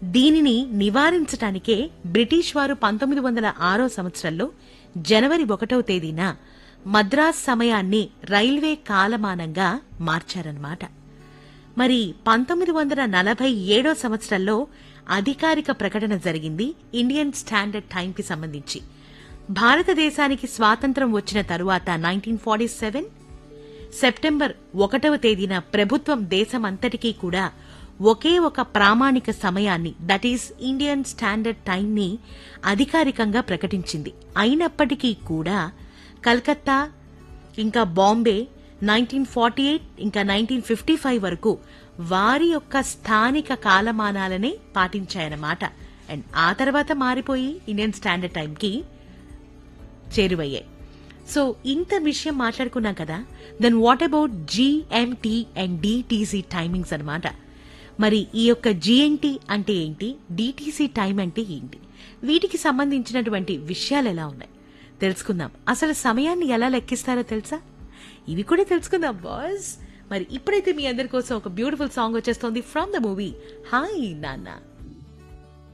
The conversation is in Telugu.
దీనిని నివారించటానికే బ్రిటిష్ వారు పంతొమ్మిది వందల ఆరో సంవత్సరంలో జనవరి ఒకటవ తేదీన మద్రాస్ సమయాన్ని రైల్వే కాలమానంగా మార్చారన్నమాట మరి పంతొమ్మిది వందల నలభై ఏడో సంవత్సరంలో అధికారిక ప్రకటన జరిగింది ఇండియన్ స్టాండర్డ్ టైంకి సంబంధించి భారతదేశానికి స్వాతంత్రం వచ్చిన తరువాత నైన్టీన్ ఫార్టీ సెవెన్ సెప్టెంబర్ ఒకటవ తేదీన ప్రభుత్వం దేశమంతటికీ కూడా ఒకే ఒక ప్రామాణిక సమయాన్ని that is Indian standard time ని అధికారికంగా ప్రకటించింది అయినప్పటికీ కూడా కలకత్తా ఇంకా బాంబే నైన్టీన్ ఫార్టీ ఎయిట్ ఇంకా నైన్టీన్ ఫిఫ్టీ ఫైవ్ వరకు వారి యొక్క స్థానిక కాలమానాలనే పాటించాయన్నమాట అండ్ ఆ తర్వాత మారిపోయి ఇండియన్ స్టాండర్డ్ టైంకి చేరువయ్యాయి సో ఇంత విషయం మాట్లాడుకున్నాం కదా then what about GMT and DTC timings అన్నమాట మరి ఈ యొక్క జిఎన్టి అంటే ఏంటి డిటీసీ టైం అంటే ఏంటి వీటికి సంబంధించినటువంటి విషయాలు ఎలా ఉన్నాయి తెలుసుకుందాం అసలు సమయాన్ని ఎలా లెక్కిస్తారో తెలుసా ఇవి కూడా తెలుసుకుందాం బాస్ మరి ఇప్పుడైతే మీ అందరి కోసం ఒక బ్యూటిఫుల్ సాంగ్ వచ్చేస్తోంది ఫ్రమ్ ద మూవీ హాయ్ నాన్న